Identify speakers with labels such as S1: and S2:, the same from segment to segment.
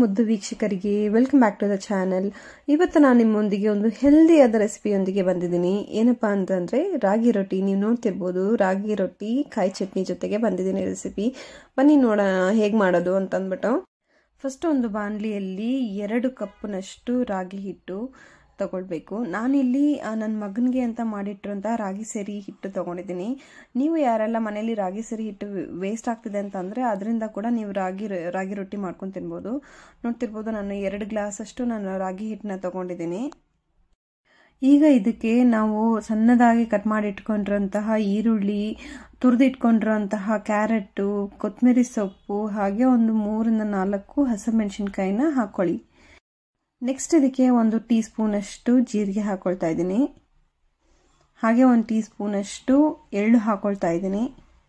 S1: ಮುದ್ದು ವೀಕ್ಷಕರಿಗೆ welcome back to the channel ಇವತ್ತು ನಾನು ನಿಮ್ಮೊಂದಿಗೆ ಒಂದು ಹೆಲ್ದಿಯಾದ ರೆಸಿಪಿಯೊಂದಿಗೆ ಬಂದಿದ್ದೀನಿ ಏನಪ್ಪಾ ಅಂತಂದರೆ ರಾಗಿ ರೊಟ್ಟಿ ನೀವು ನೋಡ್ತಿರ್ಬೋದು ರಾಗಿ ರೊಟ್ಟಿ ಕಾಯಿ ಚಟ್ನಿ ಜೊತೆಗೆ ಬಂದಿದ್ದೀನಿ ರೆಸಿಪಿ ಬನ್ನಿ ನೋಡೋಣ ಹೇಗೆ ಮಾಡೋದು ಅಂತಂದ್ಬಿಟ್ಟು ಫಸ್ಟ್ ಒಂದು ಬಾಣಲಿಯಲ್ಲಿ ಎರಡು ಕಪ್ನಷ್ಟು ರಾಗಿ ಹಿಟ್ಟು ತಗೊಳ್ಬೇಕು ನಾನಿಲ್ಲಿ ನನ್ನ ಮಗನಿಗೆ ಅಂತ ಮಾಡಿಟ್ಟಿರೋಂಥ ರಾಗಿ ಸರಿ ಹಿಟ್ಟು ತೊಗೊಂಡಿದ್ದೀನಿ ನೀವು ಯಾರೆಲ್ಲ ಮನೇಲಿ ರಾಗಿ ಸರಿ ಹಿಟ್ಟು ವೇಸ್ಟ್ ಆಗ್ತಿದೆ ಅಂತಂದರೆ ಅದರಿಂದ ಕೂಡ ನೀವು ರಾಗಿ ರಾಗಿ ರೊಟ್ಟಿ ಮಾಡ್ಕೊಂಡು ತಿನ್ಬೋದು ನೋಡ್ತಿರ್ಬೋದು ನಾನು ಎರಡು ಗ್ಲಾಸಷ್ಟು ನಾನು ರಾಗಿ ಹಿಟ್ಟನ್ನ ತೊಗೊಂಡಿದ್ದೀನಿ ಈಗ ಇದಕ್ಕೆ ನಾವು ಸಣ್ಣದಾಗಿ ಕಟ್ ಮಾಡಿ ಇಟ್ಕೊಂಡಿರೋಂತಹ ಈರುಳ್ಳಿ ತುರಿದಿಟ್ಕೊಂಡಿರೋಂತಹ ಕ್ಯಾರೆಟು ಕೊತ್ತಂಬರಿ ಸೊಪ್ಪು ಹಾಗೆ ಒಂದು ಮೂರಿಂದ ನಾಲ್ಕು ಹಸಿಮೆಣಸಿನ್ಕಾಯಿನ ಹಾಕ್ಕೊಳ್ಳಿ ನೆಕ್ಸ್ಟ್ ಇದಕ್ಕೆ ಒಂದು ಟೀ ಸ್ಪೂನಷ್ಟು ಜೀರಿಗೆ ಹಾಕೊಳ್ತಾ ಇದ್ದೀನಿ ಹಾಗೆ ಒಂದು ಟೀ ಸ್ಪೂನಷ್ಟು ಎಳ್ಳು ಹಾಕೊಳ್ತಾ ಇದ್ದೀನಿ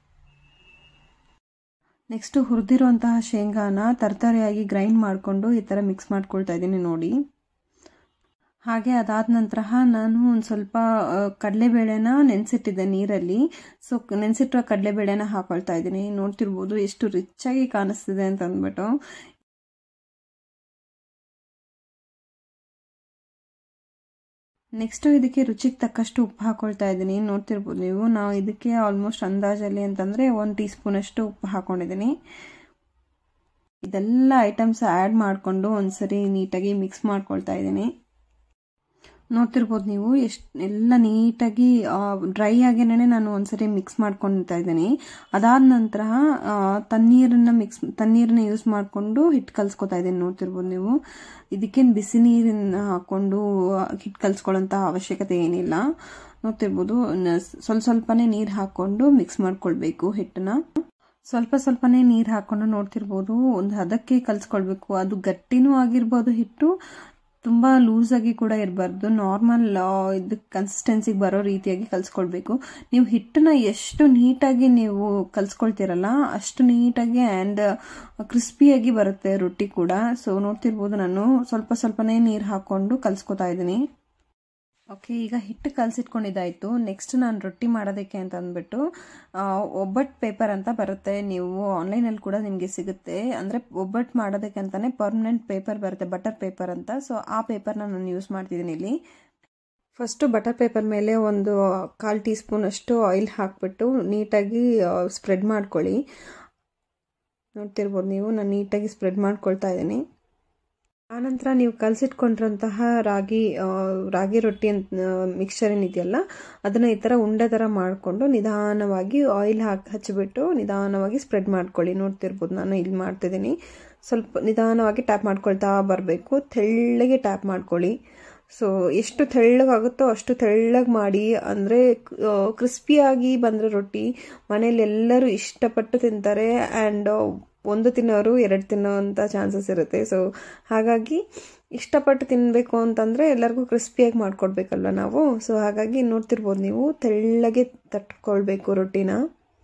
S1: ನೆಕ್ಸ್ಟ್ ಹುರಿದಿರುವಂತಹ ಶೇಂಗಾನ ತರತರಿಯಾಗಿ ಗ್ರೈಂಡ್ ಮಾಡಿಕೊಂಡು ಈ ಥರ ಮಿಕ್ಸ್ ಮಾಡ್ಕೊಳ್ತಾ ಇದ್ದೀನಿ ನೋಡಿ ಹಾಗೆ ಅದಾದ ನಂತರ ನಾನು ಒಂದು ಸ್ವಲ್ಪ ಕಡಲೆಬೇಳೆನ ನೆನೆಸಿಟ್ಟಿದ್ದೆ ನೀರಲ್ಲಿ ಸೊ ನೆನೆಸಿಟ್ಟಿರೋ ಕಡಲೆಬೇಳೆನ ಹಾಕೊಳ್ತಾ ಇದ್ದೀನಿ ನೋಡ್ತಿರ್ಬೋದು ಎಷ್ಟು ರಿಚ್ಚಾಗಿ ಕಾಣಿಸ್ತಿದೆ ಅಂತ ಅಂದ್ಬಿಟ್ಟು ನೆಕ್ಸ್ಟು ಇದಕ್ಕೆ ರುಚಿಗೆ ತಕ್ಕಷ್ಟು ಉಪ್ಪು ಹಾಕೊಳ್ತಾ ಇದ್ದೀನಿ ನೋಡ್ತಿರ್ಬೋದು ನೀವು ನಾವು ಇದಕ್ಕೆ ಆಲ್ಮೋಸ್ಟ್ ಅಂದಾಜಲ್ಲಿ ಅಂತಂದರೆ ಒಂದು ಟೀ ಸ್ಪೂನಷ್ಟು ಉಪ್ಪು ಹಾಕೊಂಡಿದ್ದೀನಿ ಇದೆಲ್ಲ ಐಟಮ್ಸ್ ಆ್ಯಡ್ ಮಾಡಿಕೊಂಡು ಒಂದ್ಸರಿ ನೀಟಾಗಿ ಮಿಕ್ಸ್ ಮಾಡ್ಕೊಳ್ತಾ ಇದ್ದೀನಿ ನೋಡ್ತಿರ್ಬೋದು ನೀವು ಎಷ್ಟು ಎಲ್ಲ ನೀಟಾಗಿ ಡ್ರೈ ಆಗೇನೆ ನಾನು ಒಂದ್ಸರಿ ಮಿಕ್ಸ್ ಮಾಡ್ಕೊಳ್ತಾ ಇದ್ದೀನಿ ಅದಾದ ನಂತರ ತಣ್ಣೀರನ್ನ ಮಿಕ್ಸ್ ತಣ್ಣೀರನ್ನ ಯೂಸ್ ಮಾಡಿಕೊಂಡು ಹಿಟ್ಟು ಕಲ್ಸ್ಕೊತಾ ಇದ್ದೀನಿ ನೋಡ್ತಿರ್ಬೋದು ನೀವು ಇದಕ್ಕೇನು ಬಿಸಿ ನೀರನ್ನ ಹಾಕ್ಕೊಂಡು ಹಿಟ್ಟು ಕಲ್ಸ್ಕೊಳ್ಳೋಂಥ ಅವಶ್ಯಕತೆ ಏನಿಲ್ಲ ನೋಡ್ತಿರ್ಬೋದು ಸ್ವಲ್ಪ ಸ್ವಲ್ಪನೇ ನೀರು ಹಾಕ್ಕೊಂಡು ಮಿಕ್ಸ್ ಮಾಡ್ಕೊಳ್ಬೇಕು ಹಿಟ್ಟನ್ನ ಸ್ವಲ್ಪ ಸ್ವಲ್ಪನೇ ನೀರು ಹಾಕ್ಕೊಂಡು ನೋಡ್ತಿರ್ಬೋದು ಒಂದು ಹದಕ್ಕೆ ಕಲ್ಸ್ಕೊಳ್ಬೇಕು ಅದು ಗಟ್ಟಿನೂ ಆಗಿರ್ಬೋದು ಹಿಟ್ಟು ತುಂಬ ಲೂಸಾಗಿ ಕೂಡ ಇರಬಾರ್ದು ನಾರ್ಮಲ್ ಇದು ಕನ್ಸಿಸ್ಟೆನ್ಸಿಗೆ ಬರೋ ರೀತಿಯಾಗಿ ಕಲಿಸ್ಕೊಳ್ಬೇಕು ನೀವು ಹಿಟ್ಟನ್ನ ಎಷ್ಟು ನೀಟಾಗಿ ನೀವು ಕಲಿಸ್ಕೊಳ್ತೀರಲ್ಲ ಅಷ್ಟು ನೀಟಾಗಿ ಆ್ಯಂಡ್ ಕ್ರಿಸ್ಪಿಯಾಗಿ ಬರುತ್ತೆ ರೊಟ್ಟಿ ಕೂಡ ಸೊ ನೋಡ್ತಿರ್ಬೋದು ನಾನು ಸ್ವಲ್ಪ ಸ್ವಲ್ಪನೇ ನೀರು ಹಾಕ್ಕೊಂಡು ಕಲಿಸ್ಕೊತಾ ಇದ್ದೀನಿ ಓಕೆ ಈಗ ಹಿಟ್ಟು ಕಲಸಿಟ್ಕೊಂಡಿದ್ದಾಯಿತು ನೆಕ್ಸ್ಟ್ ನಾನು ರೊಟ್ಟಿ ಮಾಡೋದಕ್ಕೆ ಅಂತ ಅಂದ್ಬಿಟ್ಟು ಒಬ್ಬಟ್ಟು ಪೇಪರ್ ಅಂತ ಬರುತ್ತೆ ನೀವು ಆನ್ಲೈನಲ್ಲಿ ಕೂಡ ನಿಮಗೆ ಸಿಗುತ್ತೆ ಅಂದರೆ ಒಬ್ಬಟ್ಟು ಮಾಡೋದಕ್ಕೆ ಅಂತಲೇ ಪರ್ಮನೆಂಟ್ ಪೇಪರ್ ಬರುತ್ತೆ ಬಟರ್ ಪೇಪರ್ ಅಂತ ಸೊ ಆ ಪೇಪರ್ನ ನಾನು ಯೂಸ್ ಮಾಡ್ತಿದ್ದೀನಿ ಇಲ್ಲಿ ಫಸ್ಟು ಬಟರ್ ಪೇಪರ್ ಮೇಲೆ ಒಂದು ಕಾಲು ಟೀ ಸ್ಪೂನಷ್ಟು ಆಯಿಲ್ ಹಾಕ್ಬಿಟ್ಟು ನೀಟಾಗಿ ಸ್ಪ್ರೆಡ್ ಮಾಡ್ಕೊಳ್ಳಿ ನೋಡ್ತಿರ್ಬೋದು ನೀವು ನಾನು ನೀಟಾಗಿ ಸ್ಪ್ರೆಡ್ ಮಾಡ್ಕೊಳ್ತಾ ಇದ್ದೀನಿ ಆನಂತರ ನೀವು ಕಲಸಿಟ್ಕೊಂಡಿರೋಂತಹ ರಾಗಿ ರಾಗಿ ರೊಟ್ಟಿ ಅಂತ ಮಿಕ್ಸ್ಚರ್ ಏನಿದೆಯಲ್ಲ ಅದನ್ನು ಈ ಥರ ಉಂಡೆ ಥರ ಮಾಡಿಕೊಂಡು ನಿಧಾನವಾಗಿ ಆಯಿಲ್ ಹಾಕಿ ಹಚ್ಚಿಬಿಟ್ಟು ನಿಧಾನವಾಗಿ ಸ್ಪ್ರೆಡ್ ಮಾಡ್ಕೊಳ್ಳಿ ನೋಡ್ತಿರ್ಬೋದು ನಾನು ಇಲ್ಲಿ ಮಾಡ್ತಿದ್ದೀನಿ ಸ್ವಲ್ಪ ನಿಧಾನವಾಗಿ ಟ್ಯಾಪ್ ಮಾಡ್ಕೊಳ್ತಾ ಬರಬೇಕು ತೆಳ್ಳಗೆ ಟ್ಯಾಪ್ ಮಾಡ್ಕೊಳ್ಳಿ ಸೊ ಎಷ್ಟು ತೆಳ್ಳಗಾಗುತ್ತೋ ಅಷ್ಟು ತೆಳ್ಳಗೆ ಮಾಡಿ ಅಂದರೆ ಕ್ರಿಸ್ಪಿಯಾಗಿ ಬಂದರೆ ರೊಟ್ಟಿ ಮನೇಲಿ ಎಲ್ಲರೂ ಇಷ್ಟಪಟ್ಟು ತಿಂತಾರೆ ಆ್ಯಂಡ್ ಒಂದು ತಿನ್ನೋರು ಎರಡು ತಿನ್ನೋವಂಥ ಚಾನ್ಸಸ್ ಇರುತ್ತೆ ಸೊ ಹಾಗಾಗಿ ಇಷ್ಟಪಟ್ಟು ತಿನ್ನಬೇಕು ಅಂತಂದರೆ ಎಲ್ಲರಿಗೂ ಕ್ರಿಸ್ಪಿಯಾಗಿ ಮಾಡಿಕೊಡ್ಬೇಕಲ್ವ ನಾವು ಸೊ ಹಾಗಾಗಿ ನೋಡ್ತಿರ್ಬೋದು ನೀವು ತೆಳ್ಳಗೆ ತಟ್ಕೊಳ್ಬೇಕು ರೊಟ್ಟಿನ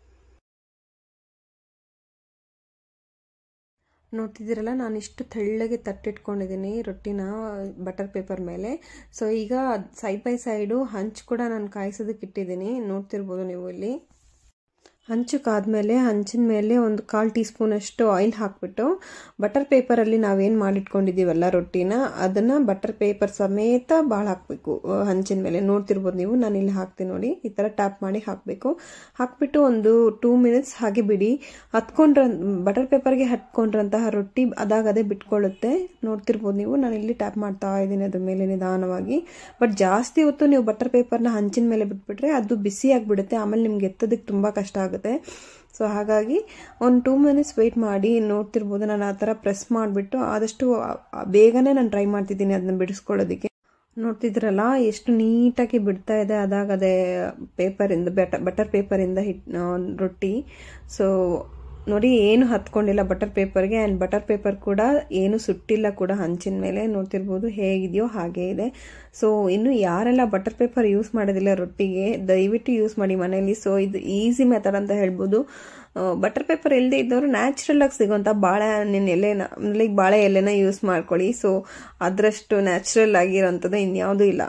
S1: ನೋಡ್ತಿದ್ದೀರಲ್ಲ ನಾನು ಇಷ್ಟು ತೆಳ್ಳಗೆ ತಟ್ಟಿಟ್ಕೊಂಡಿದ್ದೀನಿ ರೊಟ್ಟಿನ ಬಟರ್ ಪೇಪರ್ ಮೇಲೆ ಸೊ ಈಗ ಸೈಡ್ ಬೈ ಸೈಡು ಹಂಚು ಕೂಡ ನಾನು ಕಾಯಿಸೋದಕ್ಕೆ ಇಟ್ಟಿದ್ದೀನಿ ನೋಡ್ತಿರ್ಬೋದು ನೀವು ಇಲ್ಲಿ ಹಂಚಕ್ಕಾದ್ಮೇಲೆ ಹಂಚಿನ ಮೇಲೆ ಒಂದು ಕಾಲು ಟೀ ಸ್ಪೂನಷ್ಟು ಆಯಿಲ್ ಹಾಕ್ಬಿಟ್ಟು ಬಟರ್ ಪೇಪರಲ್ಲಿ ನಾವೇನು ಮಾಡಿಟ್ಕೊಂಡಿದ್ದೀವಲ್ಲ ರೊಟ್ಟಿನ ಅದನ್ನು ಬಟರ್ ಪೇಪರ್ ಸಮೇತ ಭಾಳ ಹಾಕಬೇಕು ಹಂಚಿನ ಮೇಲೆ ನೋಡ್ತಿರ್ಬೋದು ನೀವು ನಾನು ಇಲ್ಲಿ ಹಾಕ್ತೀನಿ ನೋಡಿ ಈ ಥರ ಟ್ಯಾಪ್ ಮಾಡಿ ಹಾಕಬೇಕು ಹಾಕ್ಬಿಟ್ಟು ಒಂದು ಟೂ ಮಿನಿಟ್ಸ್ ಹಾಗೆ ಬಿಡಿ ಹತ್ಕೊಂಡ್ರ ಬಟರ್ ಪೇಪರ್ಗೆ ಹತ್ಕೊಂಡ್ರಂತಹ ರೊಟ್ಟಿ ಅದಾಗದೇ ಬಿಟ್ಕೊಳ್ಳುತ್ತೆ ನೋಡ್ತಿರ್ಬೋದು ನೀವು ನಾನು ಇಲ್ಲಿ ಟ್ಯಾಪ್ ಮಾಡ್ತಾ ಇದ್ದೀನಿ ಅದ್ರ ಮೇಲೆ ನಿಧಾನವಾಗಿ ಬಟ್ ಜಾಸ್ತಿ ಹೊತ್ತು ನೀವು ಬಟರ್ ಪೇಪರ್ನ ಹಂಚಿನ ಮೇಲೆ ಬಿಟ್ಬಿಟ್ರೆ ಅದು ಬಿಸಿ ಆಗಿಬಿಡುತ್ತೆ ಆಮೇಲೆ ನಿಮ್ಗೆ ಎತ್ತೋದಕ್ಕೆ ತುಂಬ ಕಷ್ಟ ಆಗುತ್ತೆ ಸೊ ಹಾಗಾಗಿ ಒಂದು ಟೂ ಮಿನಿಟ್ಸ್ ವೆಯ್ಟ್ ಮಾಡಿ ನೋಡ್ತಿರ್ಬೋದು ನಾನು ಆ ಥರ ಪ್ರೆಸ್ ಮಾಡಿಬಿಟ್ಟು ಆದಷ್ಟು ಬೇಗನೆ ನಾನು ಟ್ರೈ ಮಾಡ್ತಿದ್ದೀನಿ ಅದನ್ನ ಬಿಡಿಸ್ಕೊಳ್ಳೋದಕ್ಕೆ ನೋಡ್ತಿದ್ರಲ್ಲ ಎಷ್ಟು ನೀಟಾಗಿ ಬಿಡ್ತಾ ಇದೆ ಅದಾಗದೆ ಪೇಪರಿಂದ ಬೆಟ ಬಟರ್ ಪೇಪರಿಂದ ಹಿಟ್ ರೊಟ್ಟಿ ಸೊ ನೋಡಿ ಏನು ಹತ್ಕೊಂಡಿಲ್ಲ ಬಟರ್ ಪೇಪರ್ಗೆ ಆ್ಯಂಡ್ ಬಟರ್ ಪೇಪರ್ ಕೂಡ ಏನು ಸುಟ್ಟಿಲ್ಲ ಕೂಡ ಹಂಚಿನ ಮೇಲೆ ನೋಡ್ತಿರ್ಬೋದು ಹೇಗಿದೆಯೋ ಹಾಗೇ ಇದೆ ಸೊ ಇನ್ನು ಯಾರೆಲ್ಲ ಬಟರ್ ಪೇಪರ್ ಯೂಸ್ ಮಾಡೋದಿಲ್ಲ ರೊಟ್ಟಿಗೆ ದಯವಿಟ್ಟು ಯೂಸ್ ಮಾಡಿ ಮನೇಲಿ ಸೊ ಇದು ಈಸಿ ಮೆಥಡ್ ಅಂತ ಹೇಳ್ಬೋದು ಬಟರ್ ಪೇಪರ್ ಇಲ್ಲದೆ ಇದ್ದವರು ನ್ಯಾಚುರಲ್ ಆಗಿ ಸಿಗೋಂಥ ಬಾಳೆಹಣ್ಣಿನ ಎಲೆನ ಲೈಕ್ ಬಾಳೆ ಎಲೆನ ಯೂಸ್ ಮಾಡ್ಕೊಳ್ಳಿ ಸೊ ಅದರಷ್ಟು ನ್ಯಾಚುರಲ್ ಆಗಿರೋಂಥದ್ದು ಇನ್ಯಾವುದೂ ಇಲ್ಲ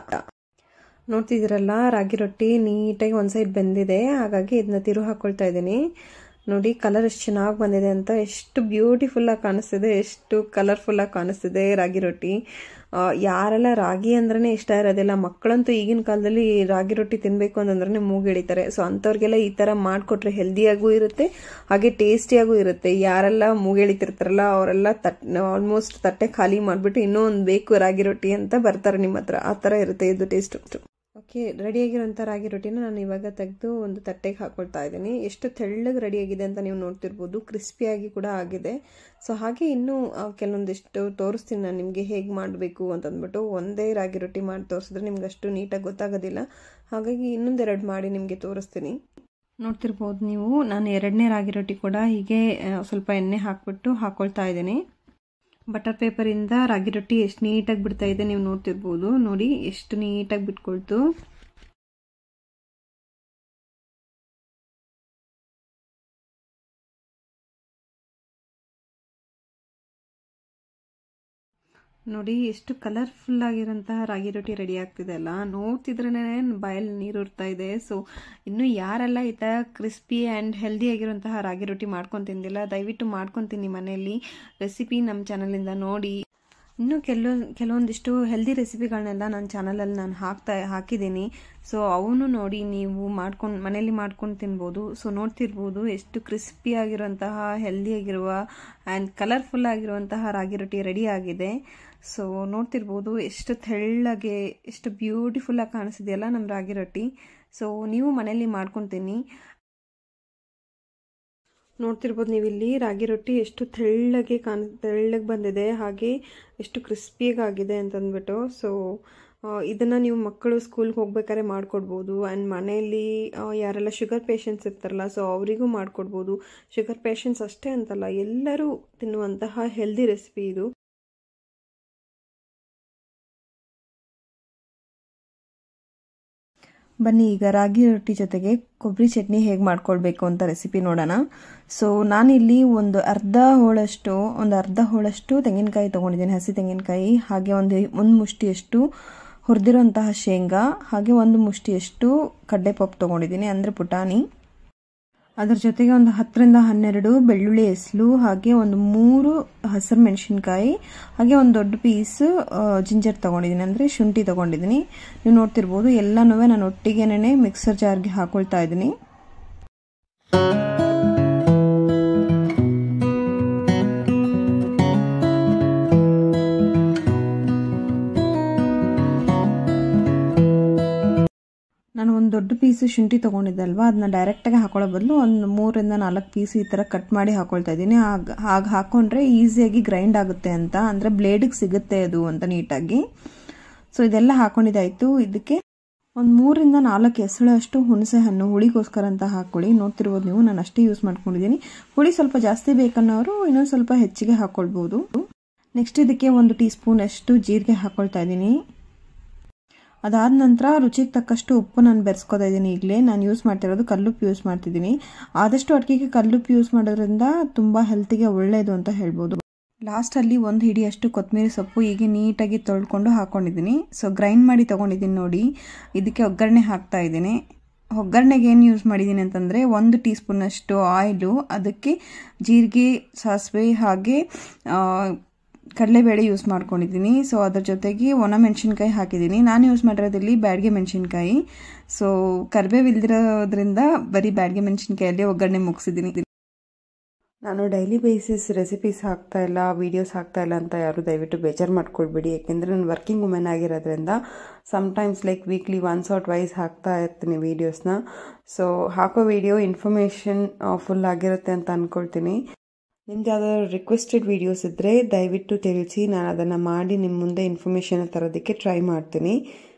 S1: ನೋಡ್ತಿದ್ದೀರಲ್ಲ ರಾಗಿ ರೊಟ್ಟಿ ನೀಟಾಗಿ ಒಂದು ಸೈಡ್ ಬೆಂದಿದೆ ಹಾಗಾಗಿ ಇದನ್ನ ತಿರು ಹಾಕ್ಕೊಳ್ತಾ ಇದ್ದೀನಿ ನೋಡಿ ಕಲರ್ ಎಷ್ಟು ಚೆನ್ನಾಗಿ ಬಂದಿದೆ ಅಂತ ಎಷ್ಟು ಬ್ಯೂಟಿಫುಲ್ಲಾಗಿ ಕಾಣಿಸ್ತಿದೆ ಎಷ್ಟು ಕಲರ್ಫುಲ್ಲಾಗಿ ಕಾಣಿಸ್ತಿದೆ ರಾಗಿ ರೊಟ್ಟಿ ಯಾರೆಲ್ಲ ರಾಗಿ ಅಂದ್ರೇ ಇಷ್ಟ ಇರೋದಿಲ್ಲ ಮಕ್ಕಳಂತೂ ಈಗಿನ ಕಾಲದಲ್ಲಿ ರಾಗಿ ರೊಟ್ಟಿ ತಿನ್ನಬೇಕು ಅಂತಂದ್ರೆ ಮೂಗಿಡಿತಾರೆ ಸೊ ಅಂಥವ್ರಿಗೆಲ್ಲ ಈ ಥರ ಮಾಡಿಕೊಟ್ರೆ ಹೆಲ್ದಿಯಾಗೂ ಇರುತ್ತೆ ಹಾಗೆ ಟೇಸ್ಟಿಯಾಗೂ ಇರುತ್ತೆ ಯಾರೆಲ್ಲ ಮೂಗೆಳಿತಿರ್ತಾರಲ್ಲ ಅವರೆಲ್ಲ ತಟ್ ಆಲ್ಮೋಸ್ಟ್ ತಟ್ಟೆ ಖಾಲಿ ಮಾಡಿಬಿಟ್ಟು ಇನ್ನೂ ಒಂದು ಬೇಕು ರಾಗಿ ರೊಟ್ಟಿ ಅಂತ ಬರ್ತಾರೆ ನಿಮ್ಮ ಹತ್ರ ಆ ಥರ ಇರುತ್ತೆ ಇದು ಟೇಸ್ಟ್ ಓಕೆ ರೆಡಿಯಾಗಿರೋಂಥ ರಾಗಿ ರೊಟ್ಟಿನ ನಾನು ಇವಾಗ ತೆಗೆದು ಒಂದು ತಟ್ಟೆಗೆ ಹಾಕೊಳ್ತಾ ಇದ್ದೀನಿ ಎಷ್ಟು ತೆಳ್ಳಗೆ ರೆಡಿಯಾಗಿದೆ ಅಂತ ನೀವು ನೋಡ್ತಿರ್ಬೋದು ಕ್ರಿಸ್ಪಿಯಾಗಿ ಕೂಡ ಆಗಿದೆ ಸೊ ಹಾಗೆ ಇನ್ನೂ ಕೆಲವೊಂದಿಷ್ಟು ತೋರಿಸ್ತೀನಿ ನಾನು ನಿಮಗೆ ಹೇಗೆ ಮಾಡಬೇಕು ಅಂತಂದ್ಬಿಟ್ಟು ಒಂದೇ ರಾಗಿ ರೊಟ್ಟಿ ಮಾಡಿ ತೋರಿಸಿದ್ರೆ ನಿಮ್ಗೆ ಅಷ್ಟು ನೀಟಾಗಿ ಗೊತ್ತಾಗೋದಿಲ್ಲ ಹಾಗಾಗಿ ಇನ್ನೊಂದೆರಡು ಮಾಡಿ ನಿಮಗೆ ತೋರಿಸ್ತೀನಿ ನೋಡ್ತಿರ್ಬೋದು ನೀವು ನಾನು ಎರಡನೇ ರಾಗಿ ರೊಟ್ಟಿ ಕೂಡ ಹೀಗೆ ಸ್ವಲ್ಪ ಎಣ್ಣೆ ಹಾಕ್ಬಿಟ್ಟು ಹಾಕ್ಕೊಳ್ತಾ ಇದ್ದೀನಿ ಬಟರ್ ಪೇಪರಿಂದ ರಾಗಿ ರೊಟ್ಟಿ ಎಷ್ಟು ನೀಟಾಗಿ ಬಿಡ್ತಾ ಇದೆ ನೀವು ನೋಡ್ತಿರ್ಬೋದು ನೋಡಿ ಎಷ್ಟು ನೀಟಾಗಿ ಬಿಟ್ಕೊಳ್ತು ನೋಡಿ ಎಷ್ಟು ಕಲರ್ಫುಲ್ ಆಗಿರೋಂತಹ ರಾಗಿ ರೊಟ್ಟಿ ರೆಡಿ ಆಗ್ತಿದೆ ಅಲ್ಲ ನೋಡ್ತಿದ್ರೇ ಬಾಯಲ್ಲಿ ನೀರು ಉರ್ತಾ ಇದೆ ಸೊ ಇನ್ನು ಯಾರೆಲ್ಲ ಈ ಥರ ಕ್ರಿಸ್ಪಿ ಆ್ಯಂಡ್ ಹೆಲ್ದಿ ಆಗಿರುವಂತಹ ರಾಗಿ ರೊಟ್ಟಿ ಮಾಡ್ಕೊಂಡು ತಿಂದಿಲ್ಲ ದಯವಿಟ್ಟು ಮಾಡ್ಕೊತೀನಿ ಮನೆಯಲ್ಲಿ ರೆಸಿಪಿ ನಮ್ಮ ಚಾನಲಿಂದ ನೋಡಿ ಇನ್ನು ಕೆಲವು ಕೆಲವೊಂದಿಷ್ಟು ಹೆಲ್ದಿ ರೆಸಿಪಿಗಳನ್ನೆಲ್ಲ ನನ್ನ ಚಾನಲಲ್ಲಿ ನಾನು ಹಾಕ್ತಾ ಹಾಕಿದ್ದೀನಿ ಸೊ ಅವನು ನೋಡಿ ನೀವು ಮಾಡ್ಕೊಂಡು ಮನೇಲಿ ಮಾಡ್ಕೊಂಡು ತಿನ್ಬೋದು ಸೊ ನೋಡ್ತಿರ್ಬೋದು ಎಷ್ಟು ಕ್ರಿಸ್ಪಿ ಆಗಿರುವಂತಹ ಹೆಲ್ದಿ ಆಗಿರುವ ಆ್ಯಂಡ್ ಕಲರ್ಫುಲ್ ಆಗಿರುವಂತಹ ರಾಗಿ ರೊಟ್ಟಿ ರೆಡಿ ಆಗಿದೆ ಸೊ ನೋಡ್ತಿರ್ಬೋದು ಎಷ್ಟು ತೆಳ್ಳಗೆ ಎಷ್ಟು ಬ್ಯೂಟಿಫುಲ್ಲಾಗಿ ಕಾಣಿಸಿದೆಯಲ್ಲ ನಮ್ಮ ರಾಗಿ ರೊಟ್ಟಿ ಸೊ ನೀವು ಮನೇಲಿ ಮಾಡ್ಕೊತೀನಿ ನೋಡ್ತಿರ್ಬೋದು ನೀವು ಇಲ್ಲಿ ರಾಗಿ ರೊಟ್ಟಿ ಎಷ್ಟು ತೆಳ್ಳಗೆ ಕಾಣ್ ತೆಳ್ಳಗೆ ಬಂದಿದೆ ಹಾಗೆ ಎಷ್ಟು ಕ್ರಿಸ್ಪಿಯಾಗಿದೆ ಅಂತಂದ್ಬಿಟ್ಟು ಸೊ ಇದನ್ನು ನೀವು ಮಕ್ಕಳು ಸ್ಕೂಲ್ಗೆ ಹೋಗ್ಬೇಕಾದ್ರೆ ಮಾಡಿಕೊಡ್ಬೋದು ಆ್ಯಂಡ್ ಮನೆಯಲ್ಲಿ ಯಾರೆಲ್ಲ ಶುಗರ್ ಪೇಷಂಟ್ಸ್ ಇರ್ತಾರಲ್ಲ ಸೊ ಅವರಿಗೂ ಮಾಡಿಕೊಡ್ಬೋದು ಶುಗರ್ ಪೇಷಂಟ್ಸ್ ಅಷ್ಟೇ ಅಂತಲ್ಲ ಎಲ್ಲರೂ ತಿನ್ನುವಂತಹ ಹೆಲ್ದಿ ರೆಸಿಪಿ ಇದು ಬನ್ನಿ ಈಗ ರಾಗಿ ರೊಟ್ಟಿ ಜೊತೆಗೆ ಕೊಬ್ಬರಿ ಚಟ್ನಿ ಹೇಗೆ ಮಾಡ್ಕೊಳ್ಬೇಕು ಅಂತ ರೆಸಿಪಿ ನೋಡೋಣ ಸೊ ನಾನಿಲ್ಲಿ ಒಂದು ಅರ್ಧ ಹೋಳಷ್ಟು ಒಂದು ಅರ್ಧ ಹೋಳಷ್ಟು ತೆಂಗಿನಕಾಯಿ ತೊಗೊಂಡಿದ್ದೀನಿ ಹಸಿ ತೆಂಗಿನಕಾಯಿ ಹಾಗೆ ಒಂದು ಒಂದು ಮುಷ್ಟಿಯಷ್ಟು ಹುರಿದಿರೋಂತಹ ಶೇಂಗಾ ಹಾಗೆ ಒಂದು ಮುಷ್ಟಿಯಷ್ಟು ಕಡ್ಲೆಪಪ್ಪು ತೊಗೊಂಡಿದ್ದೀನಿ ಅಂದರೆ ಪುಟಾಣಿ ಅದರ ಜೊತೆಗೆ ಒಂದು ಹತ್ತರಿಂದ ಹನ್ನೆರಡು ಬೆಳ್ಳುಳ್ಳಿ ಎಸ್ಲು ಹಾಗೆ ಒಂದು ಮೂರು ಹಸಿರು ಮೆಣಸಿನ್ಕಾಯಿ ಹಾಗೆ ಒಂದು ದೊಡ್ಡ ಪೀಸ್ ಜಿಂಜರ್ ತೊಗೊಂಡಿದ್ದೀನಿ ಅಂದರೆ ಶುಂಠಿ ತೊಗೊಂಡಿದ್ದೀನಿ ನೀವು ನೋಡ್ತಿರ್ಬೋದು ಎಲ್ಲನೂ ನಾನು ಒಟ್ಟಿಗೆನೇ ಮಿಕ್ಸರ್ ಜಾರ್ಗೆ ಹಾಕೊಳ್ತಾ ಇದ್ದೀನಿ ನಾನು ಒಂದು ದೊಡ್ಡ ಪೀಸು ಶುಂಠಿ ತೊಗೊಂಡಿದ್ದಲ್ವ ಅದನ್ನ ಡೈರೆಕ್ಟಾಗಿ ಹಾಕೊಳ್ಳೋ ಬದಲು ಒಂದು ಮೂರಿಂದ ನಾಲ್ಕು ಪೀಸ್ ಈ ಥರ ಕಟ್ ಮಾಡಿ ಹಾಕೊಳ್ತಾ ಇದ್ದೀನಿ ಹಾಗೆ ಹಾಗೆ ಹಾಕ್ಕೊಂಡ್ರೆ ಈಸಿಯಾಗಿ ಗ್ರೈಂಡ್ ಆಗುತ್ತೆ ಅಂತ ಅಂದರೆ ಬ್ಲೇಡಿಗೆ ಸಿಗುತ್ತೆ ಅದು ಅಂತ ನೀಟಾಗಿ ಸೊ ಇದೆಲ್ಲ ಹಾಕೊಂಡಿದ್ದಾಯಿತು ಇದಕ್ಕೆ ಒಂದು ಮೂರಿಂದ ನಾಲ್ಕು ಎಸಳಷ್ಟು ಹುಣಸೆ ಹಣ್ಣು ಹುಳಿಗೋಸ್ಕರ ಅಂತ ಹಾಕ್ಕೊಳ್ಳಿ ನೋಡ್ತಿರ್ಬೋದು ನೀವು ನಾನು ಅಷ್ಟೇ ಯೂಸ್ ಮಾಡ್ಕೊಂಡಿದ್ದೀನಿ ಹುಳಿ ಸ್ವಲ್ಪ ಜಾಸ್ತಿ ಬೇಕನ್ನೋರು ಇನ್ನೊಂದು ಸ್ವಲ್ಪ ಹೆಚ್ಚಿಗೆ ಹಾಕ್ಕೊಳ್ಬೋದು ನೆಕ್ಸ್ಟ್ ಇದಕ್ಕೆ ಒಂದು ಟೀ ಸ್ಪೂನ್ ಅಷ್ಟು ಜೀರಿಗೆ ಹಾಕ್ಕೊಳ್ತಾ ಇದ್ದೀನಿ ಅದಾದ ನಂತರ ರುಚಿಗೆ ತಕ್ಕಷ್ಟು ಉಪ್ಪು ನಾನು ಬೆರೆಸ್ಕೊತಾ ಇದ್ದೀನಿ ಈಗಲೇ ನಾನು ಯೂಸ್ ಮಾಡ್ತಿರೋದು ಕಲ್ಲುಪ್ಪು ಯೂಸ್ ಮಾಡ್ತಿದ್ದೀನಿ ಆದಷ್ಟು ಅಡುಗೆಗೆ ಕಲ್ಲುಪ್ಪು ಯೂಸ್ ಮಾಡೋದ್ರಿಂದ ತುಂಬ ಹೆಲ್ತಿಗೆ ಒಳ್ಳೆಯದು ಅಂತ ಹೇಳ್ಬೋದು ಲಾಸ್ಟಲ್ಲಿ ಒಂದು ಹಿಡಿಯಷ್ಟು ಕೊತ್ತಂಬರಿ ಸೊಪ್ಪು ಹೀಗೆ ನೀಟಾಗಿ ತೊಳ್ಕೊಂಡು ಹಾಕ್ಕೊಂಡಿದ್ದೀನಿ ಸೊ ಗ್ರೈಂಡ್ ಮಾಡಿ ತೊಗೊಂಡಿದ್ದೀನಿ ನೋಡಿ ಇದಕ್ಕೆ ಒಗ್ಗರಣೆ ಹಾಕ್ತಾ ಇದ್ದೀನಿ ಒಗ್ಗರಣೆಗೆ ಏನು ಯೂಸ್ ಮಾಡಿದ್ದೀನಿ ಅಂತಂದರೆ ಒಂದು ಟೀ ಸ್ಪೂನಷ್ಟು ಆಯಿಲು ಅದಕ್ಕೆ ಜೀರಿಗೆ ಸಾಸಿವೆ ಹಾಗೆ ಕಡಲೆಬೇಳೆ ಯೂಸ್ ಮಾಡ್ಕೊಂಡಿದ್ದೀನಿ ಸೊ ಅದ್ರ ಜೊತೆಗೆ ಒಣ ಮೆಣಸಿನ್ಕಾಯಿ ಹಾಕಿದ್ದೀನಿ ನಾನು ಯೂಸ್ ಮಾಡಿರೋದಲ್ಲಿ ಬ್ಯಾಡ್ಗೆ ಮೆಣಸಿನ್ಕಾಯಿ ಸೊ ಕರಿಬೇವು ಇಲ್ದಿರೋದ್ರಿಂದ ಬರೀ ಬ್ಯಾಡ್ಗೆ ಮೆಣಸಿನ್ಕಾಯಲ್ಲಿ ಒಗ್ಗರಣೆ ಮುಗಿಸಿದ್ದೀನಿ ನಾನು ಡೈಲಿ ಬೇಸಿಸ್ ರೆಸಿಪೀಸ್ ಹಾಕ್ತಾ ಇಲ್ಲ ವೀಡಿಯೋಸ್ ಹಾಕ್ತಾ ಇಲ್ಲ ಅಂತ ಯಾರು ದಯವಿಟ್ಟು ಬೇಜಾರು ಮಾಡ್ಕೊಳ್ಬೇಡಿ ಯಾಕೆಂದರೆ ನಾನು ವರ್ಕಿಂಗ್ ವುಮೆನ್ ಆಗಿರೋದ್ರಿಂದ sometimes like weekly once or twice ಹಾಕ್ತಾ ಇರ್ತೀನಿ ವೀಡಿಯೋಸ್ನ ಸೊ ಹಾಕೋ ವೀಡಿಯೋ ಇನ್ಫಾರ್ಮೇಷನ್ ಫುಲ್ ಆಗಿರುತ್ತೆ ಅಂತ ಅಂದ್ಕೊಳ್ತೀನಿ ನಿಮ್ಗೆ ಯಾವ್ದಾದ್ರು ರಿಕ್ವೆಸ್ಟೆಡ್ ವೀಡಿಯೋಸ್ ಇದ್ದರೆ ದಯವಿಟ್ಟು ತಿಳಿಸಿ ನಾನು ಅದನ್ನು ಮಾಡಿ ನಿಮ್ಮ ಮುಂದೆ ಇನ್ಫಾರ್ಮೇಷನ್ ತರೋದಕ್ಕೆ ಟ್ರೈ ಮಾಡ್ತೀನಿ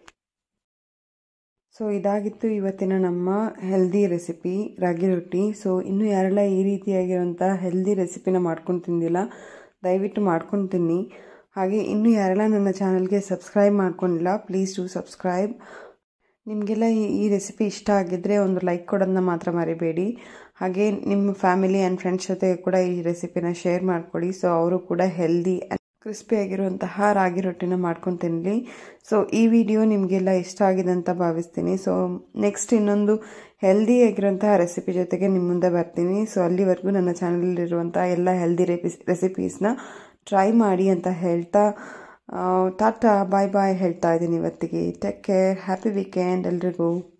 S1: ಸೊ ಇದಾಗಿತ್ತು ಇವತ್ತಿನ ನಮ್ಮ ಹೆಲ್ದಿ ರೆಸಿಪಿ ರಾಗಿ ರೊಟ್ಟಿ ಸೊ ಇನ್ನೂ ಯಾರೆಲ್ಲ ಈ ರೀತಿಯಾಗಿರೋಂಥ ಹೆಲ್ದಿ ರೆಸಿಪಿನ ಮಾಡ್ಕೊಂಡು ತಿಂದಿಲ್ಲ ದಯವಿಟ್ಟು ಮಾಡ್ಕೊಂಡು ತಿನ್ನಿ ಹಾಗೆ ಇನ್ನೂ ಯಾರೆಲ್ಲ ನನ್ನ ಚಾನಲ್ಗೆ ಸಬ್ಸ್ಕ್ರೈಬ್ ಮಾಡ್ಕೊಂಡಿಲ್ಲ ಪ್ಲೀಸ್ ಡೂ ಸಬ್ಸ್ಕ್ರೈಬ್ ನಿಮಗೆಲ್ಲ ಈ ರೆಸಿಪಿ ಇಷ್ಟ ಆಗಿದ್ದರೆ ಒಂದು ಲೈಕ್ ಕೊಡೋದನ್ನ ಮಾತ್ರ ಮರಿಬೇಡಿ ಹಾಗೆ ನಿಮ್ಮ ಫ್ಯಾಮಿಲಿ ಆ್ಯಂಡ್ ಫ್ರೆಂಡ್ಸ್ ಜೊತೆ ಕೂಡ ಈ ರೆಸಿಪಿನ ಶೇರ್ ಮಾಡ್ಕೊಳ್ಳಿ ಸೊ ಅವರು ಕೂಡ ಹೆಲ್ದಿ
S2: ಕ್ರಿಸ್ಪಿಯಾಗಿರುವಂತಹ ರಾಗಿ ರೊಟ್ಟಿನ ಮಾಡ್ಕೊಂಡು ತಿನ್ನಲಿ ಸೊ ಈ ವಿಡಿಯೋ ನಿಮಗೆಲ್ಲ ಇಷ್ಟ ಆಗಿದೆ ಅಂತ ಭಾವಿಸ್ತೀನಿ ಸೊ ನೆಕ್ಸ್ಟ್ ಇನ್ನೊಂದು ಹೆಲ್ದಿ ಆಗಿರೋಂತಹ ರೆಸಿಪಿ ಜೊತೆಗೆ ನಿಮ್ಮ ಮುಂದೆ ಬರ್ತೀನಿ ಸೊ ಅಲ್ಲಿವರೆಗೂ ನನ್ನ ಚಾನಲಲ್ಲಿರುವಂಥ ಎಲ್ಲ ಹೆಲ್ದಿ ರೆಪಿಸ್ ರೆಸಿಪೀಸ್ನ ಟ್ರೈ ಮಾಡಿ ಅಂತ ಹೇಳ್ತಾ ಟಾಟಾ ಬಾಯ್ ಬಾಯ್ ಹೇಳ್ತಾ ಇದ್ದೀನಿ ಇವತ್ತಿಗೆ ಟೇಕ್ ಕೇರ್ ಹ್ಯಾಪಿ ವೀಕೆಂಡ್ ಎಲ್ರಿಗೂ